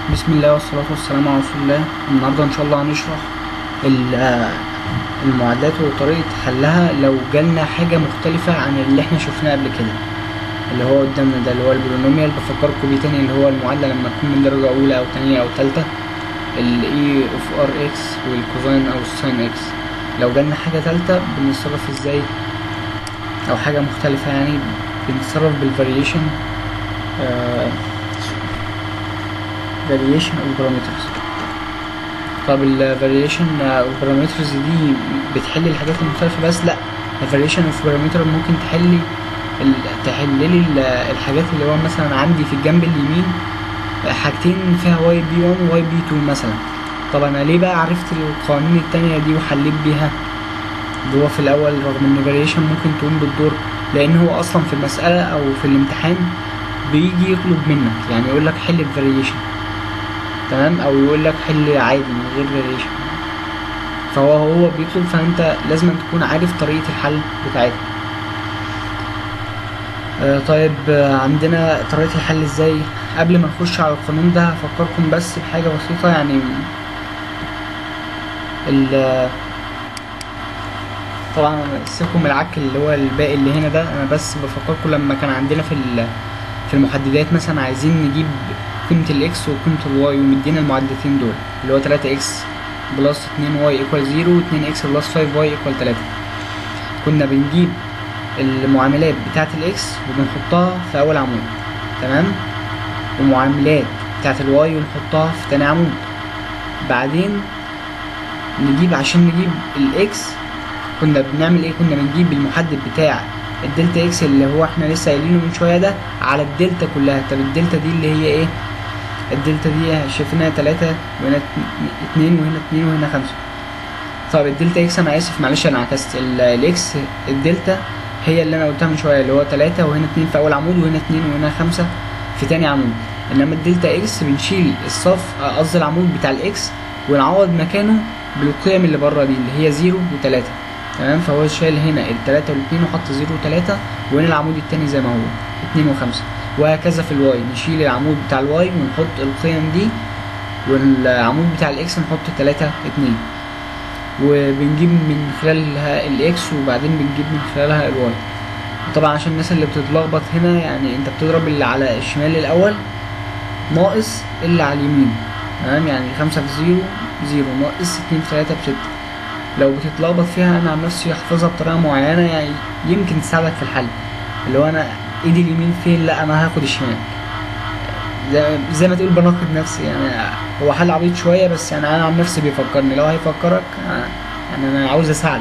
بسم الله والصلاة والسلام على رسول الله النهاردة إن شاء الله هنشرح ال- آه، المعادلات وطريقة حلها لو جالنا حاجة مختلفة عن اللي احنا شفناه قبل كده اللي هو قدامنا ده اللي هو البولينوميال بفكركم بيه تاني اللي هو المعادلة لما تكون من درجة أولى أو تانية أو تالتة ال E of R X والكوزين أو الساين X لو جالنا حاجة تالتة بنتصرف ازاي أو حاجة مختلفة يعني بنتصرف بالفاريشن آه variation of parameters طب ال variation of parameters دي بتحل الحاجات المختلفة بس لا ال variation of parameter ممكن تحلي ال- تحللي ال- الحاجات اللي هو مثلا عندي في الجنب اليمين حاجتين فيها y b1 و y b2 مثلا طب انا ليه بقى عرفت القوانين التانية دي وحليت بيها اللي هو في الاول رغم ان variation ممكن تقوم بالدور لان هو اصلا في المسألة او في الامتحان بيجي يطلب منك يعني يقول لك حل الفاريشن تمام او يقول لك حل عادي من غير فاريشن فهو هو بيطلب فانت لازم تكون عارف طريقة الحل بتاعتها آه طيب آه عندنا طريقة الحل ازاي قبل ما نخش على القانون ده هفكركم بس بحاجة بسيطة يعني ال طبعا سيبكم من العك اللي هو الباقي اللي هنا ده انا بس بفكركم لما كان عندنا في ال- في المحددات مثلا عايزين نجيب قيمة الاكس وقيمة الواي ومدينا المعدتين دول اللي هو 3 اكس بلس 2 واي ايكوال 0 و2 اكس بلس 5 واي ايكوال 3 كنا بنجيب المعاملات بتاعة الاكس وبنحطها في اول عمود تمام ومعاملات بتاعة الواي ونحطها في تاني عمود بعدين نجيب عشان نجيب الاكس كنا بنعمل ايه كنا بنجيب المحدد بتاع الدلتا اكس اللي هو احنا لسه قايلينه من شويه ده على الدلتا كلها طب الدلتا دي اللي هي ايه الدلتا دي شايفينها تلاتة وهنا اتن- اتنين وهنا اتنين وهنا خمسة طب الدلتا اكس انا اسف معلش انا عكست ال- الاكس الدلتا هي اللي انا قلتها من شويه اللي هو تلاتة وهنا اتنين في اول عمود وهنا اتنين وهنا خمسة في تاني عمود انما الدلتا اكس بنشيل الصف آه، قصدي العمود بتاع الاكس ونعوض مكانه بالقيم اللي بره دي اللي هي زيرو وتلاتة تمام فهو شايل هنا التلاتة والاتنين وحط زيرو وتلاتة وهنا العمود التاني زي ما هو اتنين وخمسة وهكذا في الواي نشيل العمود بتاع الواي ونحط القيم دي والعمود بتاع الاكس نحط تلاتة اتنين وبنجيب من خلالها الاكس وبعدين بنجيب من خلالها الواي طبعا عشان الناس اللي بتتلخبط هنا يعني انت بتضرب اللي على الشمال الاول ناقص اللي على اليمين تمام يعني خمسة في زيرو زيرو ناقص اتنين في تلاتة بستة لو بتتلخبط فيها انا عن نفسي احفظها بطريقه معينه يعني يمكن تساعدك في الحل اللي هو انا ايدي اليمين فين لا انا هاخد الشمال زي, زي ما تقول بناقض نفسي يعني هو حل عبيط شويه بس يعني انا عن نفسي بيفكرني لو هيفكرك آه، يعني انا عاوز اساعدك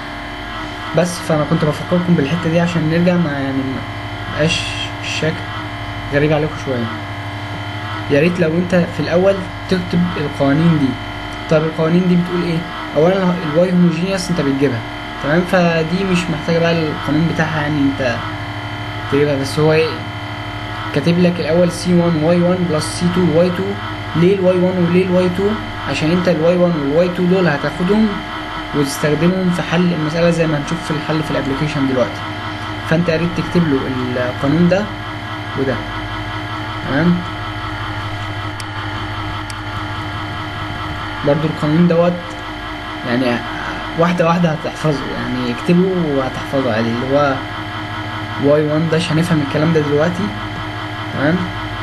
بس فانا كنت بفكركم بالحته دي عشان نرجع ما يعني ما بقاش الشكل غريب عليكم شويه يا ريت لو انت في الاول تكتب القوانين دي طب القوانين دي بتقول ايه اولا الواي هوموجينيوس انت بتجيبها تمام فدي مش محتاجه بقى القانون بتاعها يعني انت تجيبها بس هو ايه كاتب لك الاول سي 1 واي 1 بلس سي 2 واي 2 ليه الواي 1 وليه الواي 2 عشان انت الواي 1 والواي 2 دول هتاخدهم وتستخدمهم في حل المساله زي ما هنشوف في الحل في الابلكيشن دلوقتي فانت يا ريت تكتب له القانون ده وده تمام برضو القانون دوت يعني واحدة واحدة هتحفظه يعني اكتبه وهتحفظه عادي اللي هو واي 1 ده عشان هنفهم الكلام ده دلوقتي تمام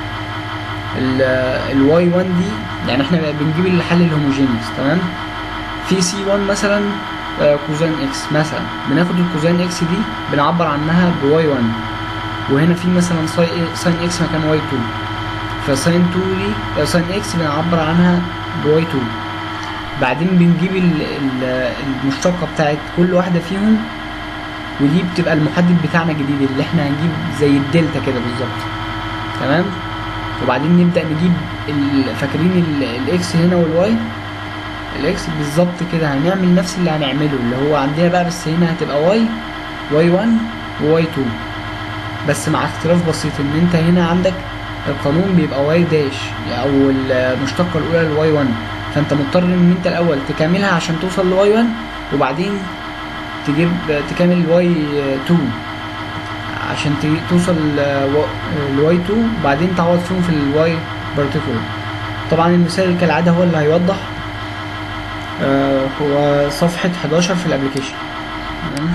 الواي 1 دي يعني احنا بنجيب الحل الهوموجينيوس تمام في سي 1 مثلا آه، كوزين اكس مثلا بناخد الكوزين اكس دي بنعبر عنها بواي 1 وهنا في مثلا ساي- ساين اكس مكان واي 2 فساين 2 دي ساين اكس بنعبر عنها بواي 2 بعدين بنجيب ال- ال- المشتقة بتاعت كل واحدة فيهم ودي بتبقى المحدد بتاعنا الجديد اللي احنا هنجيب زي الدلتا كده بالظبط تمام وبعدين نبدأ نجيب ال- فاكرين ال- الاكس هنا والواي الاكس بالظبط كده هنعمل نفس اللي هنعمله اللي هو عندنا بقى بس هنا هتبقى واي واي 1 وواي 2 بس مع اختلاف بسيط ان انت هنا عندك القانون بيبقى واي داش او المشتقة الاولى لواي 1 فانت مضطر ان انت الاول تكملها عشان توصل لواي 1 وبعدين تجيب تكمل واي 2 عشان ت- توصل لواي 2 وبعدين تعوض فيهم في الواي بارتيكولر طبعا المثال كالعادة هو اللي هيوضح آه هو صفحة 11 في الابليكيشن تمام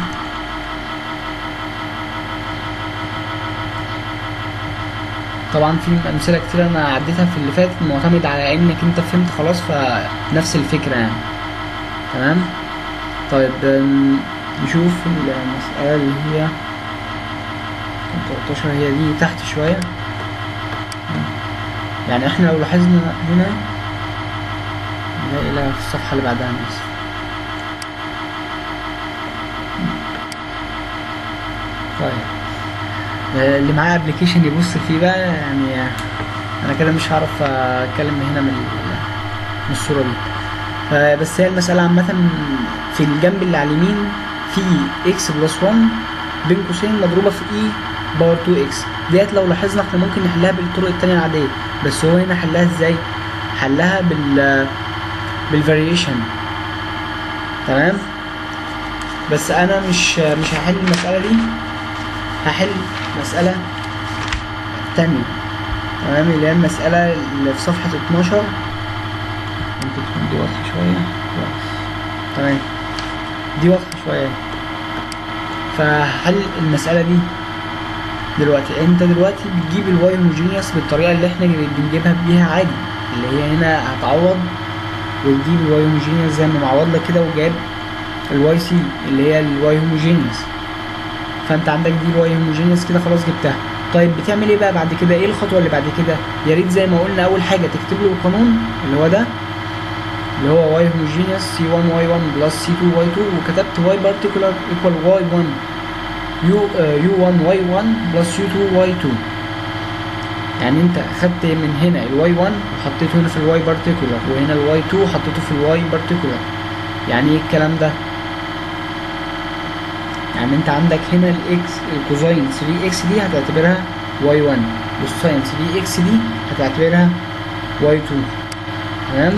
طبعا في امثله كتير انا عديتها في اللي فات معتمد على انك انت فهمت خلاص فنفس الفكره يعني تمام طيب آم، نشوف المساله اللي هي 13 هي دي تحت شويه يعني احنا لو لاحظنا هنا نلاقي لها في الصفحه اللي بعدها أنا آسف. طيب آه، اللي معاه ابلكيشن يبص فيه بقى يعني آه، انا كده مش هعرف آه، اتكلم من هنا من ال- من الصوره دي آه، بس هي المساله عامه في الجنب اللي على اليمين في اكس بلس 1 بين قوسين مضروبه في اي باور 2 اكس ديت لو لاحظنا احنا ممكن نحلها بالطرق التانية العاديه بس هو هنا حلها ازاي حلها بال بالفاريشن تمام بس انا مش مش هحل المساله دي هحل مسألة تانية تمام اللي هي المسألة اللي في صفحة 12 ممكن تكون دي واضحة شوية كويس. تمام دي واضحة شوية فهحل المسألة دي دلوقتي انت دلوقتي بتجيب الواي هوموجينيوس بالطريقة اللي احنا بنجيبها بيها عادي اللي هي هنا هتعوض وتجيب الواي هوموجينيوس زي ما معوض لك كده وجاب الواي سي اللي هي الواي هوموجينيوس فانت عندك دي الواي هوموجينيوس كده خلاص جبتها طيب بتعمل ايه بقى بعد كده ايه الخطوه اللي بعد كده يا ريت زي ما قلنا اول حاجه تكتب له القانون اللي هو ده اللي هو واي هوموجينيوس سي 1 واي 1 بلس سي 2 واي 2 وكتبت واي بارتيكولار ايكوال واي 1 يو يو 1 واي 1 بلس يو 2 واي 2 يعني انت خدت من هنا الواي 1 وحطيته هنا في الواي بارتيكولار وهنا الواي 2 حطيته في الواي بارتيكولار يعني ايه الكلام ده يعني انت عندك هنا الاكس الكوزاين 3 اكس دي هتعتبرها واي 1 والساين 3 اكس دي هتعتبرها واي 2 تمام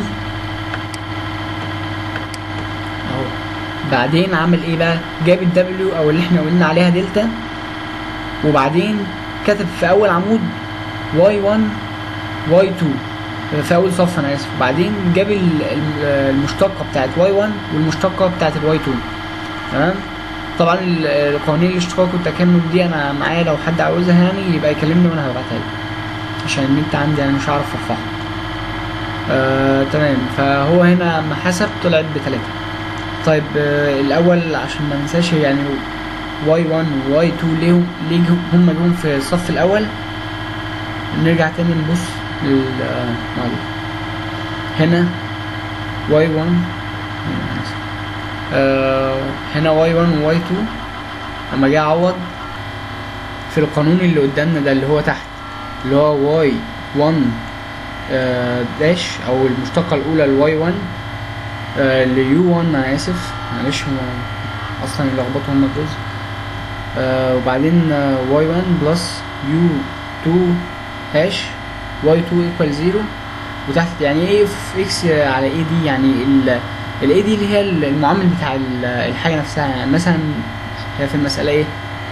اهو بعدين عمل ايه بقى جاب الدبليو او اللي احنا قلنا عليها دلتا وبعدين كتب في اول عمود واي 1 واي 2 في اول صف انا اسف وبعدين جاب ال- ال- المشتقه بتاعت واي 1 والمشتقه بتاعت الواي 2 تمام طبعا ال- قوانين الاشتقاق والتكامل دي انا معايا لو حد عاوزها يعني يبقى يكلمني وانا هبعتها له عشان النت عندي انا مش هعرف ارفعها آه تمام فهو هنا اما حسب طلعت بتلاتة طيب آه الاول عشان ما ننساش يعني واي 1 وواي 2 ليهم ليه هم جم في الصف الاول نرجع تاني نبص لل آه، معلش. هنا واي 1 هنا آسف. آه، هنا واي 1 وواي 2 لما جه اعوض في القانون اللي قدامنا ده اللي هو تحت اللي هو واي 1 آه، داش او المشتقة الاولى لواي 1 ليو 1 انا اسف معلش هما اصلا يلخبطوا هما الجزء آه، وبعدين واي 1 بلس يو 2 هاش واي 2 ايكوال 0 وتحت يعني ايه في اكس على ايه دي يعني ال الاي دي اللي هي المعامل بتاع ال- الحاجه نفسها يعني مثلا هي في المساله ايه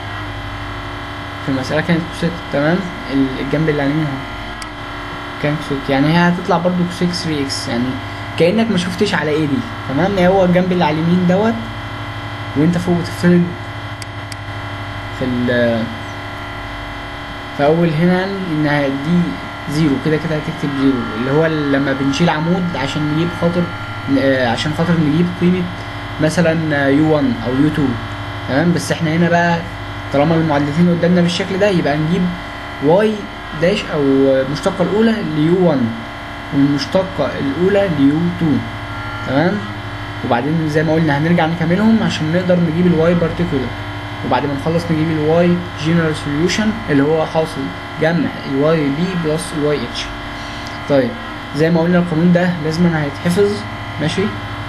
في المساله كانت كوسيك تمام ال- الجنب اللي على اليمين اهو كان كوسيك يعني هي هتطلع برضو كوسيك 3 اكس يعني كانك ما شفتش على ايه دي تمام يعني هو الجنب اللي على اليمين دوت وانت فوق بتفترض في ال في اول هنا يعني انها دي زيرو كده كده هتكتب زيرو اللي هو لما بنشيل عمود عشان نجيب خاطر آه، عشان خاطر نجيب قيمة مثلا يو 1 او يو 2 تمام بس احنا هنا بقى طالما المعادلتين قدامنا بالشكل ده يبقى نجيب واي داش او المشتقة الاولى ليو 1 والمشتقة الاولى ليو 2 تمام وبعدين زي ما قلنا هنرجع نكملهم عشان نقدر نجيب الواي بارتيكولار وبعد ما نخلص نجيب الواي جنرال سوليوشن اللي هو حاصل جمع الواي بي بلس الواي اتش طيب زي ما قلنا القانون ده لازم هيتحفظ ماشي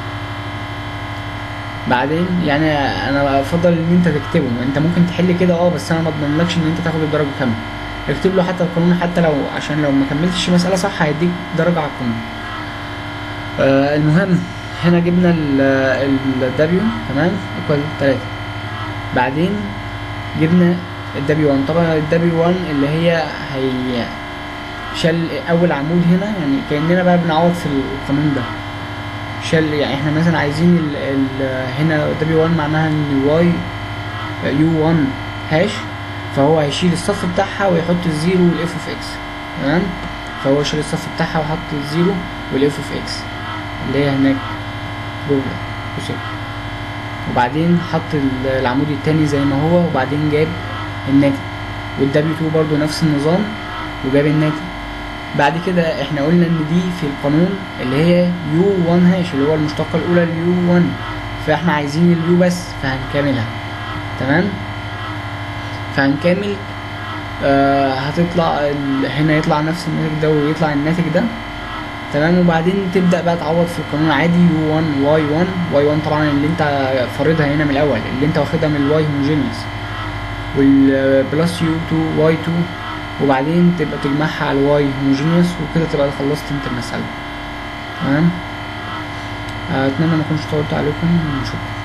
بعدين يعني انا افضل ان انت تكتبه انت ممكن تحل كده اه بس انا ما اضمنلكش ان انت تاخد الدرجه كامله اكتب له حتى القانون حتى لو عشان لو ما كملتش مساله صح هيديك درجه على القانون آه المهم هنا جبنا ال W تمام ايكوال 3 بعدين جبنا ال W1 طبعا ال W1 اللي هي هي شال اول عمود هنا يعني كاننا بقى بنعوض في القانون ده شال يعني احنا مثلا عايزين ال ال هنا دبليو 1 معناها ان واي يو 1 هاش فهو هيشيل الصف بتاعها ويحط الزيرو والاف اوف اكس تمام فهو شال الصف بتاعها وحط الزيرو والاف اوف اكس اللي هي هناك جوه قوسين وبعدين حط ال- العمود التاني زي ما هو وبعدين جاب الناتج والدبليو 2 برضو نفس النظام وجاب الناتج بعد كده احنا قلنا ان دي في القانون اللي هي يو 1 هاش اللي هو المشتقة الأولى اليو 1 فاحنا عايزين اليو بس فهنكملها تمام فهنكمل آه هتطلع ال... هنا يطلع نفس الناتج ده ويطلع الناتج ده تمام وبعدين تبدأ بقى تعوض في القانون عادي يو 1 واي 1 واي 1 طبعا اللي انت فارضها هنا من الأول اللي انت واخدها من الواي هوموجينيوس والبلس يو 2 واي 2 وبعدين تبقى تجمعها على الواي هوموجينيوس وكده تبقى خلصت انت المسألة تمام آه، اتمنى ما اكونش طولت عليكم شكرا